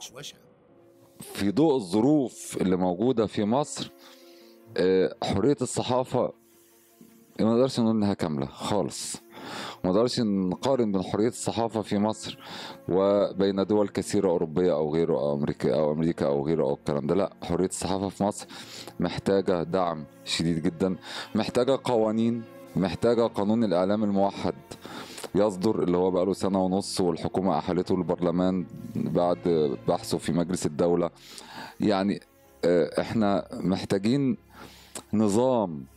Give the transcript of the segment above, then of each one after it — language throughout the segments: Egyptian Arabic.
وشوشة في ضوء الظروف اللي موجودة في مصر آه، حرية الصحافة ما نقدرش نقول انها كاملة خالص ما نقدرش نقارن بين حرية الصحافة في مصر وبين دول كثيرة أوروبية أو غيره أو أمريكا أو أمريكا أو غيره أو الكلام ده لا حرية الصحافة في مصر محتاجة دعم شديد جدا محتاجة قوانين محتاجة قانون الإعلام الموحد يصدر اللي هو بقاله سنة ونص والحكومة أحالته للبرلمان بعد بحثه في مجلس الدولة يعني آه، احنا محتاجين نظام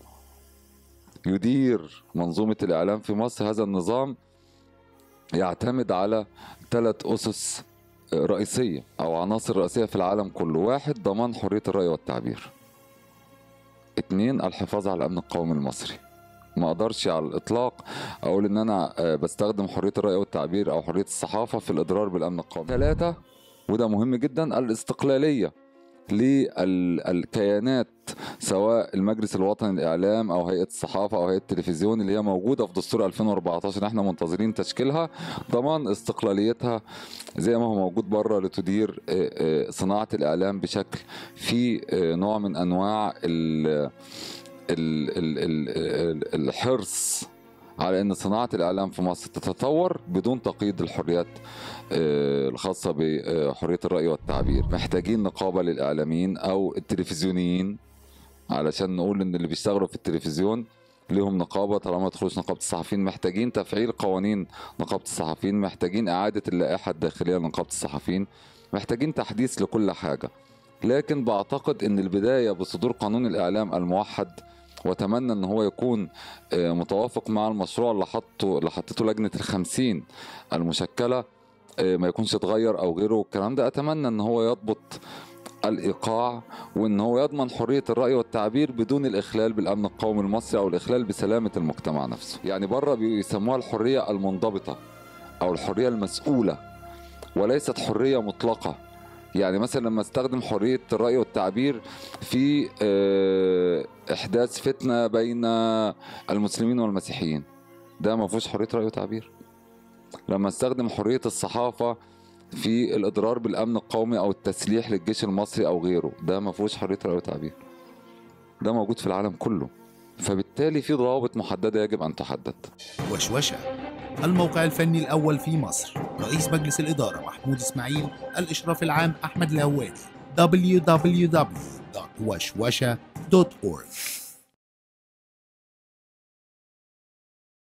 يدير منظومة الإعلام في مصر هذا النظام يعتمد على ثلاث أسس رئيسية أو عناصر رئيسية في العالم كله واحد ضمان حرية الرأي والتعبير اتنين الحفاظ على الأمن القومي المصري ما اقدرش على الاطلاق اقول ان انا آه، بستخدم حريه الراي والتعبير او حريه الصحافه في الاضرار بالامن القومي ثلاثه وده مهم جدا الاستقلاليه للكيانات سواء المجلس الوطني للاعلام او هيئه الصحافه او هيئه التلفزيون اللي هي موجوده في دستور 2014 احنا منتظرين تشكيلها ضمان استقلاليتها زي ما هو موجود بره لتدير آه، آه، صناعه الاعلام بشكل في آه، نوع من انواع ال ال ال ال ال الحرص على ان صناعه الاعلام في مصر تتطور بدون تقييد الحريات آه، الخاصه بحريه الراي والتعبير محتاجين نقابه للاعلاميين او التلفزيونيين علشان نقول ان اللي بيشتغلوا في التلفزيون ليهم نقابه طالما ما تدخلوش نقابه الصحفيين محتاجين تفعيل قوانين نقابه الصحفيين محتاجين اعاده اللائحه الداخليه لنقابه الصحفيين محتاجين تحديث لكل حاجه لكن بعتقد ان البدايه بصدور قانون الاعلام الموحد واتمنى ان هو يكون آه، متوافق مع المشروع اللي حطه اللي حطته لجنه الخمسين المشكله آه، ما يكونش اتغير او غيره والكلام ده اتمنى ان هو يضبط الايقاع وان هو يضمن حريه الراي والتعبير بدون الاخلال بالامن القومي المصري او الاخلال بسلامه المجتمع نفسه يعني بره بيسموها الحريه المنضبطه او الحريه المسؤوله وليست حريه مطلقه يعني مثلا لما استخدم حريه الراي والتعبير في آه، احداث فتنه بين المسلمين والمسيحيين ده ما فيهوش حريه راي وتعبير لما استخدم حريه الصحافه في الاضرار بالامن القومي او التسليح للجيش المصري او غيره ده ما فيهوش حريه راي وتعبير ده موجود في العالم كله فبالتالي في ضوابط محدده يجب ان تحدد وشوشة الموقع الفني الأول في مصر رئيس مجلس الإدارة محمود إسماعيل الإشراف العام أحمد الهوادي www.وشوشة.org